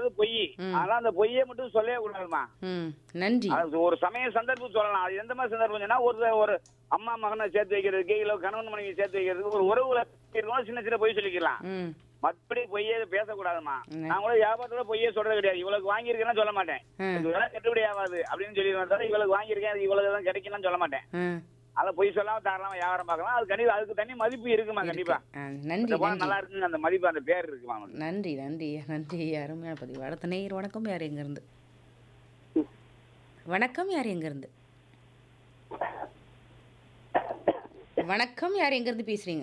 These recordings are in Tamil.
சொல்றது பொய் ம். ஆனா அந்த பொய்யை மட்டும் சொல்லவே கூடாதுமா ம் நன்றி அது ஒரு சமய சந்தர்ப்பம் சொல்லலாம் அது எந்த மாதிரி சந்தர்ப்பம் சொன்னா ஒரு ஒரு அம்மா மகனை சேர்த்து வைக்கிறதுக்கு இல்ல கணவன் மனைவி சேர்த்து வைக்கிறதுக்கு ஒரு உறவுல இருக்கணும், சின்ன சின்ன பொய் சொல்லிக்கலாம் ம் மற்றபடி பொய்யே பேசக்கூடாதுமா ம். நான் கூட வியாபாரத்துல பொய்யே சொல்றது கிடையாது இவளுக்கு வாங்கியிருக்கேன்னு சொல்ல மாட்டேன் ம். இது வேலை கட்டுப்படி ஆகாது அப்படின்னு சொல்லிடுவேன் தவிர இவளுக்கு வாங்கியிருக்கேன் அது இவ்வளவு தான் கிடைக்கணும்னு சொல்ல மாட்டேன் ம் அதை பொய் சொல்லாம தாராளமா வியாபாரம் பார்க்கலாம் அது கண்டிப்பா அதுக்கு தனி மதிப்பு இருக்குமா கண்டிப்பா ஆ, நன்றி இந்த பணம் நன்றி நல்லா இருக்குங்க அந்த மதிப்பு அந்த பேர் இருக்குமா அவனுக்கு. நன்றி நன்றி நன்றி அருமையான பதிவு அடுத்த நேயர் வணக்கம் யார் எங்கேருந்து வணக்கம் யார் எங்கேருந்து வணக்கம் யார் எங்கேருந்து பேசுகிறீங்க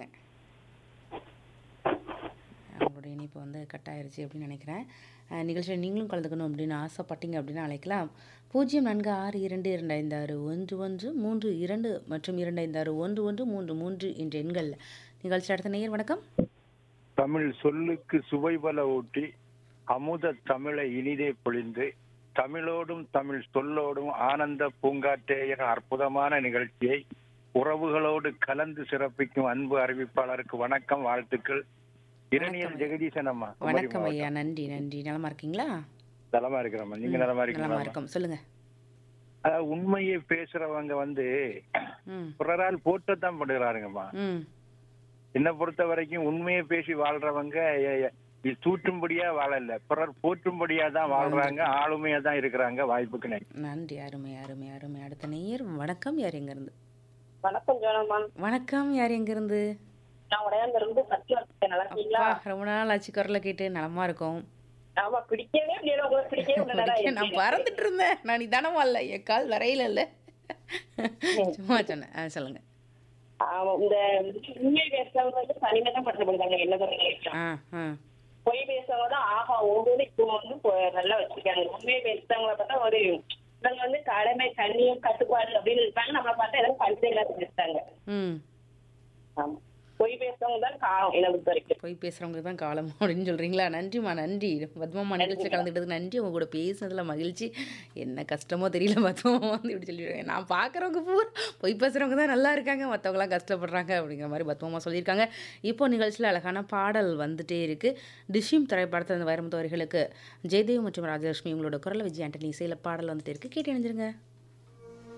அவங்களுடைய இணைப்பு வந்து கட் ஆயிருச்சு அப்படின்னு நினைக்கிறேன் அஹ், நிகழ்ச்சியில் நீங்களும் கலந்துக்கணும் அப்படின்னு ஆசைப்பட்டீங்க அப்படின்னு அழைக்கலாம் பூஜ்ஜியம் நான்கு ஆறு இரண்டு இரண்டு ஐந்து ஆறு ஒன்று ஒன்று மூன்று இரண்டு மற்றும் இரண்டு ஐந்து ஆறு ஒன்று ஒன்று மூன்று மூன்று என்ற எண்கள் நிகழ்ச்சி அடுத்த நேயர் வணக்கம் தமிழ் சொல்லுக்கு சுவைபல ஊட்டி அமுத தமிழை இனிதே பொழிந்து தமிழோடும் தமிழ் சொல்லோடும் ஆனந்த பூங்காற்றே என அற்புதமான நிகழ்ச்சியை உறவுகளோடு கலந்து சிறப்பிக்கும் அன்பு அறிவிப்பாளருக்கு வணக்கம் வாழ்த்துக்கள் இரணியல் வணக்கம். ஜெகதீசன் அம்மா குமரி வணக்கம் மாவட்டம். ஐயா நன்றி நன்றி நலமா இருக்கீங்களா நலமா இருக்கிறோம்மா நீங்க நலமா நலமா இருக்கீங்களா இருக்கோம் சொல்லுங்க அதாவது உண்மையை பேசுறவங்க வந்து ம் பிறரால் போட்டத்தான் படுகிறாருங்கம்மா ம் என்னை பொறுத்த வரைக்கும் உண்மையை பேசி வாழ்றவங்க எ- எ- இது தூற்றும்படியா வாழல பிறர் போற்றும்படியா தான் வாழ்றாங்க ஆளுமையா தான் இருக்கிறாங்க வாய்ப்புக்கு நன்றி நன்றி அருமை அருமை அருமை அடுத்த நேயர் வணக்கம் யார் எங்கேருந்து வணக்கம் ஜோனம்மா வணக்கம் யார் எங்கேருந்து நான் உடையாந்து இருந்து சத்யா இருக்கேன். நல்லா இருக்கீங்களா அப்பா ரொம்ப நாள் ஆச்சு குரலை கேட்டு நலமா இருக்கோம் ஆமா பிடிக்கவே முடியல உங்களுக்கு பிடிக்கவே முடியல நான் பறந்துட்டு இருந்தேன் நான் நிதானமா இல்லை என் கால் வரையில இல்லை சும்மா சொன்னேன் ஆ சொல்லுங்க ஆமா இந்த உண்மை பேசுறவங்க வந்து தனிமை தான் படுத்தப்படுறாங்க என்ன தான் ஆ ஆ பொய் பேசுறவங்க தான் ஆஹா ஓடுன்னு இப்போ வந்து பொ- நல்லா வச்சிருக்காங்க உண்மையை பேசுறவங்கள பார்த்தா ஒரு இவங்க வந்து கடமை கண்ணியம் கட்டுப்பாடு அப்படின்னு இருப்பாங்க நம்மளை பார்த்தா ஏதாவது பஞ்சை இல்லாத பேசுறாங்க ம் ஆமா பொய் பேசுறவங்க தான் காலம் என்னை பொறுத்த வரைக்கும் போய் பேசுகிறவங்களுக்கு தான் காலம் அப்படின்னு சொல்கிறீங்களா நன்றிம்மா நன்றி பத்மம்மா நிகழ்ச்சியில் கலந்துக்கிட்டது நன்றி உங்க கூட பேசுனதுல மகிழ்ச்சி என்ன கஷ்டமோ தெரியல பத்மம்மா வந்து இப்படி சொல்லிடுவேன் நான் பார்க்குறவங்க பூரா பொய் பேசுகிறவங்க தான் நல்லா இருக்காங்க மற்றவங்களாம் கஷ்டப்படுறாங்க அப்படிங்கிற மாதிரி பத்மம்மா சொல்லியிருக்காங்க இப்போ நிகழ்ச்சியில் அழகான பாடல் வந்துட்டே இருக்குது டிஷ்யூம் திரைப்படத்தில் இந்த வைரமுத்தவர்களுக்கு ஜெயதேவ் மற்றும் ராஜலட்சுமி உங்களோட குரலை விஜய் ஆண்டனி இசையில் பாடல் வந்துட்டே இருக்கு கேட்டு இணைஞ்சிருங்க